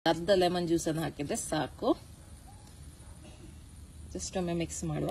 ಅರ್ಧ lemon juice ಅನ್ನು ಹಾಕಿದ್ರೆ ಸಾಕು ಜಸ್ಟ್ ಒಮ್ಮೆ ಮಿಕ್ಸ್ ಮಾಡುವ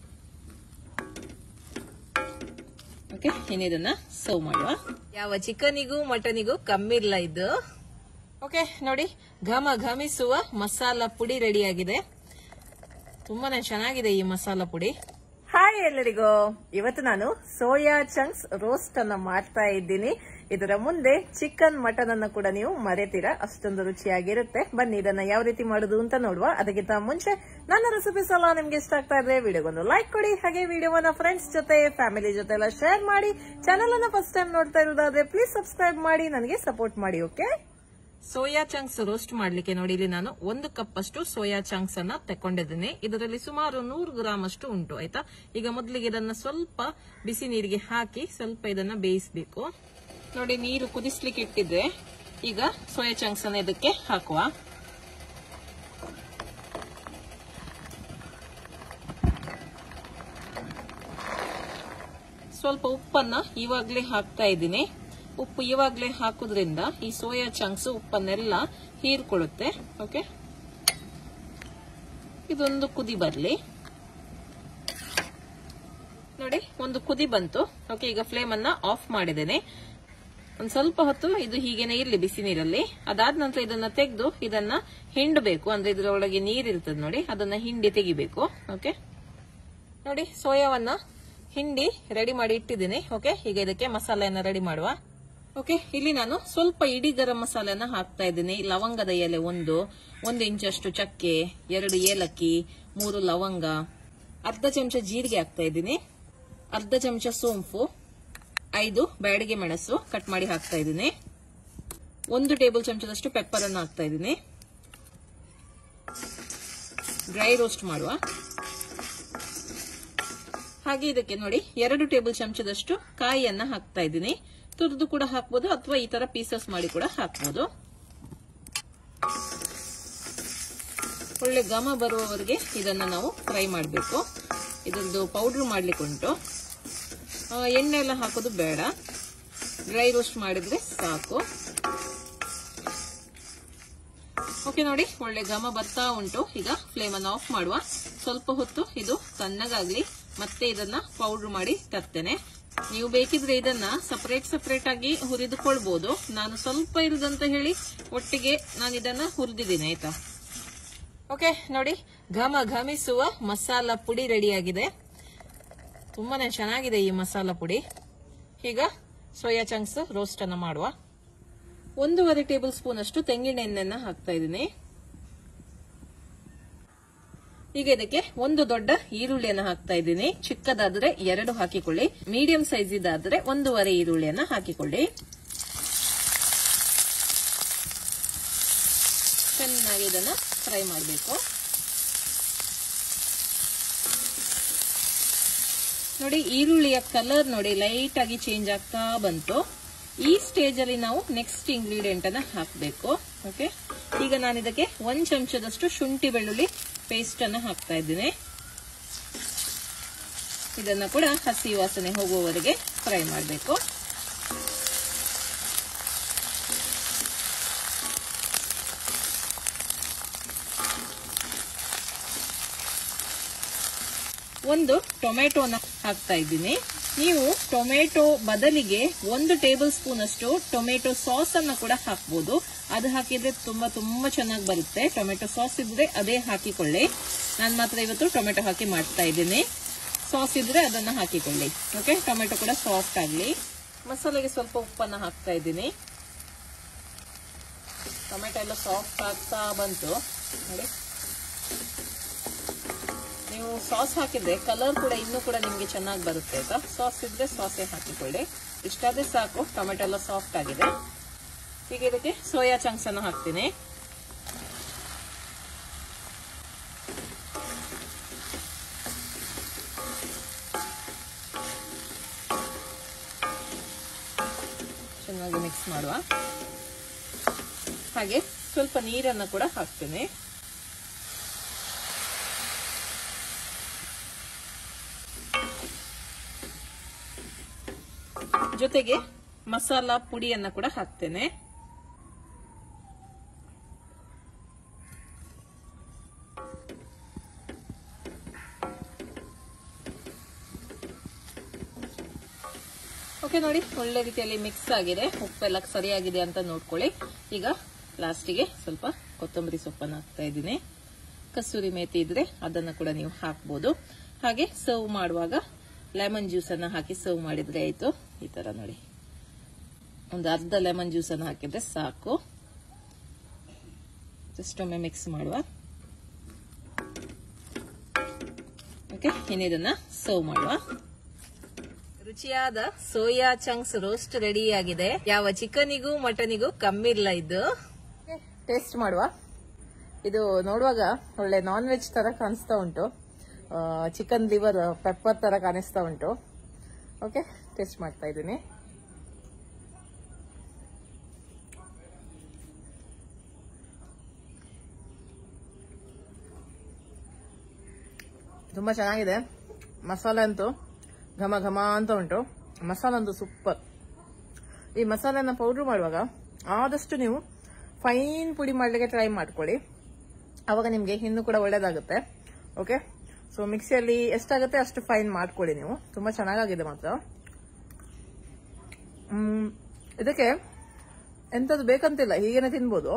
ಓಕೆ ಇನ್ನು ಇದನ್ನ ಸರ್ವ್ ಮಾಡುವ ಯಾವ ಚಿಕನಿಗೂ ಮಟನಿಗೂ ಕಮ್ಮಿ ಇಲ್ಲ ಇದು ಓಕೆ ನೋಡಿ ಘಮ ಘಮಿಸುವ ಮಸಾಲ ಪುಡಿ ರೆಡಿ ಆಗಿದೆ ತುಂಬಾನೇ ಚೆನ್ನಾಗಿದೆ ಈ ಮಸಾಲ ಪುಡಿ ಹಾಯ್ ಎಲ್ಲರಿಗೂ ಇವತ್ತು ನಾನು ಸೋಯಾ ಚಂಕ್ಸ್ ರೋಸ್ಟ್ ಅನ್ನ ಮಾಡ್ತಾ ಇದ್ದೀನಿ ಇದರ ಮುಂದೆ ಚಿಕನ್ ಮಟನ್ ಅನ್ನು ಕೂಡ ನೀವು ಮರೆತೀರಾ ಅಷ್ಟೊಂದು ರುಚಿಯಾಗಿರುತ್ತೆ ಬನ್ನಿ ಇದನ್ನ ಯಾವ ರೀತಿ ಮಾಡುದು ಅಂತ ನೋಡುವ ಅದಕ್ಕಿಂತ ಮುಂಚೆ ನನ್ನ ರೆಸಿಪೀಸ್ ಎಲ್ಲ ನಿಮ್ಗೆ ಇಷ್ಟ ಆಗ್ತಾ ಇದ್ರೆ ವಿಡಿಯೋಗೊಂದು ಲೈಕ್ ಕೊಡಿ ಹಾಗೆ ವಿಡಿಯೋವನ್ನ ಫ್ರೆಂಡ್ಸ್ ಜೊತೆ ಫ್ಯಾಮಿಲಿ ಜೊತೆ ಎಲ್ಲ ಶೇರ್ ಮಾಡಿ ಚಾನಲ್ ಅನ್ನ ಫಸ್ಟ್ ಟೈಮ್ ನೋಡ್ತಾ ಇರೋದಾದ್ರೆ ಪ್ಲೀಸ್ ಸಬ್ಸ್ಕ್ರೈಬ್ ಮಾಡಿ ನನಗೆ ಸಪೋರ್ಟ್ ಮಾಡಿ ಓಕೆ ಸೋಯಾ ಚಂಕ್ಸ್ ರೋಸ್ಟ್ ಮಾಡ್ಲಿಕ್ಕೆ ನೋಡಿ ಇಲ್ಲಿ ನಾನು ಒಂದು ಕಪ್ ಅಷ್ಟು ಸೋಯಾ ಚಂಕ್ಸ್ ಅನ್ನ ತಕೊಂಡಿದ್ದೇನೆ ಇದರಲ್ಲಿ ಸುಮಾರು ನೂರು ಗ್ರಾಮ್ ಅಷ್ಟು ಉಂಟು ಆಯ್ತಾ ಈಗ ಮೊದಲಿಗೆ ಇದನ್ನ ಸ್ವಲ್ಪ ಬಿಸಿ ನೀರಿಗೆ ಹಾಕಿ ಸ್ವಲ್ಪ ಇದನ್ನ ಬೇಯಿಸಬೇಕು ನೋಡಿ ನೀರು ಕುದಿಸ್ಲಿಕ್ಕೆ ಇಟ್ಟಿದ್ರೆ ಈಗ ಸೋಯಾ ಚಂಕ್ಸ್ ಅನ್ನ ಇದಕ್ಕೆ ಹಾಕುವ ಸ್ವಲ್ಪ ಉಪ್ಪನ್ನ ಇವಾಗ್ಲೇ ಹಾಕ್ತಾ ಇದ್ದೀನಿ ಉಪ್ಪು ಇವಾಗ್ಲೇ ಹಾಕುದ್ರಿಂದ ಈ ಸೋಯಾ ಚಂಕ್ಸ್ ಉಪ್ಪನ್ನೆಲ್ಲ ಹೀರ್ಕೊಳ್ಳುತ್ತೆ ಓಕೆ ಇದೊಂದು ಕುದಿ ಬರ್ಲಿ ನೋಡಿ ಒಂದು ಕುದಿ ಬಂತು ಓಕೆ ಈಗ ಫ್ಲೇಮ್ ಅನ್ನ ಆಫ್ ಮಾಡಿದ್ದೇನೆ ಒಂದ್ ಸ್ವಲ್ಪ ಹೊತ್ತು ಇದು ಹೀಗೇನೆ ಇರ್ಲಿ ಬಿಸಿ ನೀರಲ್ಲಿ ಅದಾದ ನಂತರ ಇದನ್ನ ತೆಗೆದು ಇದನ್ನ ಹಿಂಡಬೇಕು ಅಂದ್ರೆ ಇದರೊಳಗೆ ನೀರಿರ್ತದೆ ನೋಡಿ ಅದನ್ನ ಹಿಂಡಿ ತೆಗಿಬೇಕು ಓಕೆ ನೋಡಿ ಸೋಯಾವನ್ನ ಹಿಂಡಿ ರೆಡಿ ಮಾಡಿ ಇಟ್ಟಿದ್ದೀನಿ ಓಕೆ ಈಗ ಇದಕ್ಕೆ ಮಸಾಲೆಯನ್ನ ರೆಡಿ ಮಾಡುವ ಓಕೆ ಇಲ್ಲಿ ನಾನು ಸ್ವಲ್ಪ ಇಡೀ ಗರಂ ಮಸಾಲೆಯನ್ನ ಹಾಕ್ತಾ ಇದ್ದೀನಿ ಲವಂಗದ ಎಲೆ ಒಂದು ಒಂದು ಇಂಚಷ್ಟು ಚಕ್ಕೆ ಎರಡು ಏಲಕ್ಕಿ ಮೂರು ಲವಂಗ ಅರ್ಧ ಚಮಚ ಜೀರಿಗೆ ಹಾಕ್ತಾ ಇದ್ದೀನಿ ಅರ್ಧ ಚಮಚ ಸೋಂಪು ಐದು ಬ್ಯಾಡಿಗೆ ಮೆಣಸು ಕಟ್ ಮಾಡಿ ಹಾಕ್ತಾ ಇದ್ದೀನಿ ಒಂದು ಟೇಬಲ್ ಚಮಚದಷ್ಟು ಪೆಪ್ಪರ್ ಅನ್ನು ಹಾಕ್ತಾ ಇದ್ದೀನಿ ಡ್ರೈ ರೋಸ್ಟ್ ಮಾಡುವ ಹಾಗೆ ಇದಕ್ಕೆ ನೋಡಿ ಎರಡು ಟೇಬಲ್ ಚಮಚದಷ್ಟು ಕಾಯಿಯನ್ನ ಹಾಕ್ತಾ ಇದ್ದೀನಿ ತುರಿದು ಕೂಡ ಹಾಕ್ಬೋದು ಅಥವಾ ಈ ತರ ಪೀಸಸ್ ಮಾಡಿ ಕೂಡ ಹಾಕ್ಬೋದು ಒಳ್ಳೆ ಘಮ ಬರುವವರೆಗೆ ಇದನ್ನ ನಾವು ಫ್ರೈ ಮಾಡಬೇಕು ಇದೊಂದು ಪೌಡರ್ ಮಾಡ್ಲಿಕ್ಕೆ ಉಂಟು ಆ, ಎಣ್ಣೆ ಎಲ್ಲ ಹಾಕೋದು ಬೇಡ ಡ್ರೈ ರೋಸ್ಟ್ ಮಾಡಿದ್ರೆ ಸಾಕು ಓಕೆ ನೋಡಿ ಒಳ್ಳೆ ಘಮ ಬರ್ತಾ ಉಂಟು ಈಗ ಫ್ಲೇಮ್ ಅನ್ನು ಆಫ್ ಮಾಡುವ ಸ್ವಲ್ಪ ಹೊತ್ತು ಇದು ತಣ್ಣಗಾಗ್ಲಿ ಮತ್ತೆ ಇದನ್ನ ಪೌಡರ್ ಮಾಡಿ ತರ್ತೇನೆ ನೀವು ಬೇಕಿದ್ರೆ ಇದನ್ನ ಸಪರೇಟ್ ಸಪರೇಟ್ ಆಗಿ ಹುರಿದುಕೊಳ್ಬಹುದು ನಾನು ಸ್ವಲ್ಪ ಇರುದಂತ ಹೇಳಿ ಒಟ್ಟಿಗೆ ನಾನು ಇದನ್ನ ಹುರಿದಿದ್ದೀನಿ ಆಯ್ತಾ ಓಕೆ ನೋಡಿ ಘಮ ಘಮಿಸುವ ಮಸಾಲ ಪುಡಿ ರೆಡಿಯಾಗಿದೆ ತುಂಬಾನೇ ಚೆನ್ನಾಗಿದೆ ಈ ಮಸಾಲ ಪುಡಿ ಈಗ ಸೋಯಾ ಚಂಕ್ಸ್ ರೋಸ್ಟ್ ಅನ್ನ ಮಾಡುವ ಒಂದೂವರೆ ಟೇಬಲ್ ಸ್ಪೂನ್ ಅಷ್ಟು ತೆಂಗಿನ ಎಣ್ಣೆಯನ್ನ ಹಾಕ್ತಾ ಇದ್ದೀನಿ ಈಗ ಇದಕ್ಕೆ ಒಂದು ದೊಡ್ಡ ಈರುಳ್ಳಿಯನ್ನ ಹಾಕ್ತಾ ಇದ್ದೀನಿ ಚಿಕ್ಕದಾದ್ರೆ ಎರಡು ಹಾಕಿಕೊಳ್ಳಿ ಮೀಡಿಯಂ ಸೈಜ್ ಇದಾದ್ರೆ ಒಂದೂವರೆ ಈರುಳ್ಳಿಯನ್ನ ಹಾಕಿಕೊಳ್ಳಿ ಚೆನ್ನಾಗಿ ಇದನ್ನ ಫ್ರೈ ಮಾಡಬೇಕು ನೋಡಿ ಈರುಳ್ಳಿಯ ಕಲರ್ ನೋಡಿ ಲೈಟ್ ಆಗಿ ಚೇಂಜ್ ಆಗ್ತಾ ಬಂತು ಈ ಸ್ಟೇಜ್ ಅಲ್ಲಿ ನಾವು ನೆಕ್ಸ್ಟ್ ಇಂಗ್ರೀಡಿಯೆಂಟ್ ಅನ್ನ ಹಾಕಬೇಕು ಓಕೆ ಈಗ ನಾನು ಇದಕ್ಕೆ ಒಂದ್ ಚಮಚದಷ್ಟು ಶುಂಠಿ ಬೆಳ್ಳುಳ್ಳಿ ಪೇಸ್ಟ್ ಅನ್ನ ಹಾಕ್ತಾ ಇದ್ದೀನಿ ಇದನ್ನ ಕೂಡ ಹಸಿ ವಾಸನೆ ಹೋಗುವವರೆಗೆ ಫ್ರೈ ಮಾಡಬೇಕು ಒಂದು ಟೊಮೆಟೊನ ಹಾಕ್ತಾ ಇದ್ದೀನಿ ನೀವು ಟೊಮೆಟೊ ಬದಲಿಗೆ ಒಂದು ಟೇಬಲ್ ಸ್ಪೂನ್ ಅಷ್ಟು ಟೊಮೆಟೊ ಸಾಸ್ ಅನ್ನ ಕೂಡ ಹಾಕ್ಬೋದು ಅದು ಹಾಕಿದ್ರೆ ತುಂಬಾ ತುಂಬಾ ಚೆನ್ನಾಗಿ ಬರುತ್ತೆ ಟೊಮೆಟೊ ಸಾಸ್ ಇದ್ರೆ ಅದೇ ಹಾಕಿಕೊಳ್ಳಿ ನಾನು ಮಾತ್ರ ಇವತ್ತು ಟೊಮೆಟೊ ಹಾಕಿ ಮಾಡ್ತಾ ಇದ್ದೀನಿ ಸಾಸ್ ಇದ್ರೆ ಅದನ್ನ ಹಾಕಿಕೊಳ್ಳಿ ಓಕೆ ಟೊಮೆಟೊ ಕೂಡ ಸಾಫ್ಟ್ ಆಗಲಿ ಮಸಾಲೆಗೆ ಸ್ವಲ್ಪ ಉಪ್ಪನ್ನ ಹಾಕ್ತಾ ಇದ್ದೀನಿ ಟೊಮೆಟೊ ಎಲ್ಲ ಸಾಫ್ಟ್ ಆಗ್ತಾ ಬಂತು ನೋಡಿ ನೀವು ಸಾಸ್ ಹಾಕಿದ್ರೆ ಕಲರ್ ಕೂಡ ಇನ್ನೂ ಕೂಡ ನಿಮಗೆ ಚೆನ್ನಾಗಿ ಬರುತ್ತೆ ಆಯ್ತಾ ಸಾಸ್ ಇದ್ರೆ ಸಾಸೇ ಹಾಕಿಕೊಳ್ಳಿ ಇಷ್ಟಾದ್ರೆ ಸಾಕು ಟೊಮೆಟೊ ಎಲ್ಲ ಸಾಫ್ಟ್ ಆಗಿದೆ ಈಗ ಇದಕ್ಕೆ ಸೋಯಾ ಚಂಕ್ಸ್ ಅನ್ನು ಹಾಕ್ತೀನಿ ಚೆನ್ನಾಗಿ ಮಿಕ್ಸ್ ಮಾಡುವ ಹಾಗೆ ಸ್ವಲ್ಪ ನೀರನ್ನು ಕೂಡ ಹಾಕ್ತೇನೆ ಜೊತೆಗೆ ಮಸಾಲಾ ಪುಡಿಯನ್ನ ಕೂಡ ಹಾಕ್ತೇನೆ ಓಕೆ ನೋಡಿ ಒಳ್ಳೆ ರೀತಿಯಲ್ಲಿ ಮಿಕ್ಸ್ ಆಗಿದೆ ಉಪ್ಪೆಲ್ಲ ಸರಿಯಾಗಿದೆ ಅಂತ ನೋಡ್ಕೊಳ್ಳಿ ಈಗ ಲಾಸ್ಟಿಗೆ ಸ್ವಲ್ಪ ಕೊತ್ತಂಬರಿ ಸೊಪ್ಪನ್ನು ಹಾಕ್ತಾ ಇದ್ದೀನಿ ಕಸೂರಿ ಮೇಥಿ ಇದ್ರೆ ಅದನ್ನ ಕೂಡ ನೀವು ಹಾಕ್ಬೋದು ಹಾಗೆ ಸರ್ವ್ ಮಾಡುವಾಗ ಲೆಮನ್ ಜ್ಯೂಸ್ ಅನ್ನ ಹಾಕಿ ಸರ್ವ್ ಮಾಡಿದ್ರೆ ಆಯ್ತು ಈ ತರ ನೋಡಿ ಒಂದು ಅರ್ಧ ಲೆಮನ್ ಜ್ಯೂಸ್ ಅನ್ನು ಹಾಕಿದ್ರೆ ಸಾಕು ಜಸ್ಟ್ ಒಮ್ಮೆ ಮಿಕ್ಸ್ ಮಾಡುವ ಓಕೆ ಇನ್ನಿದನ್ನ ಸರ್ವ್ ಮಾಡುವ ರುಚಿಯಾದ ಸೋಯಾ ಚಂಕ್ಸ್ ರೋಸ್ಟ್ ರೆಡಿ ಆಗಿದೆ ಯಾವ ಚಿಕನಿಗೂ ಮಟನಿಗೂ ಕಮ್ಮಿ ಇಲ್ಲ ಇದು ಟೇಸ್ಟ್ ಮಾಡುವ ಇದು ನೋಡುವಾಗ ಒಳ್ಳೆ ನಾನ್ ವೆಜ್ ತರ ಕಾಣಿಸ್ತಾ ಉಂಟು ಚಿಕನ್ ಲಿವರ್ ಪೆಪ್ಪರ್ ತರ ಕಾಣಿಸ್ತಾ ಉಂಟು ಓಕೆ ಟೇಸ್ಟ್ ಮಾಡ್ತಾ ಇದ್ದೀನಿ ತುಂಬಾ ಚೆನ್ನಾಗಿದೆ ಮಸಾಲೆ ಅಂತೂ ಘಮ ಘಮ ಅಂತ ಉಂಟು ಮಸಾಲ ಅಂತೂ ಸೂಪರ್ ಈ ಮಸಾಲೆನ ಪೌಡ್ರ್ ಮಾಡುವಾಗ ಆದಷ್ಟು ನೀವು ಫೈನ್ ಪುಡಿ ಮಾಡಲಿಕ್ಕೆ ಟ್ರೈ ಮಾಡ್ಕೊಳ್ಳಿ ಅವಾಗ ನಿಮಗೆ ಇನ್ನೂ ಕೂಡ ಒಳ್ಳೇದಾಗುತ್ತೆ ಓಕೆ ಸೊ ಮಿಕ್ಸಿಯಲ್ಲಿ ಎಷ್ಟಾಗುತ್ತೆ ಅಷ್ಟು ಫೈನ್ ಮಾಡ್ಕೊಳ್ಳಿ ನೀವು ತುಂಬಾ ಚೆನ್ನಾಗಾಗಿದೆ ಮಾತ್ರ ಹ್ಮ್, ಇದಕ್ಕೆ ಎಂಥದ್ದು ಬೇಕಂತಿಲ್ಲ ಹೀಗೇನೆ ತಿನ್ಬೋದು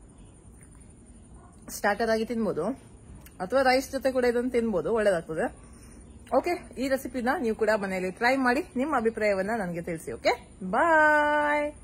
ಸ್ಟಾರ್ಟರ್ ಆಗಿ ತಿನ್ಬೋದು ಅಥವಾ ರೈಸ್ ಜೊತೆ ಕೂಡ ಇದನ್ನು ತಿನ್ಬೋದು ಒಳ್ಳೇದಾಗ್ತದೆ ಓಕೆ ಈ ರೆಸಿಪಿನ ನೀವು ಕೂಡ ಮನೆಯಲ್ಲಿ ಟ್ರೈ ಮಾಡಿ ನಿಮ್ಮ ಅಭಿಪ್ರಾಯವನ್ನ ನನಗೆ ತಿಳಿಸಿ ಓಕೆ ಬಾಯ್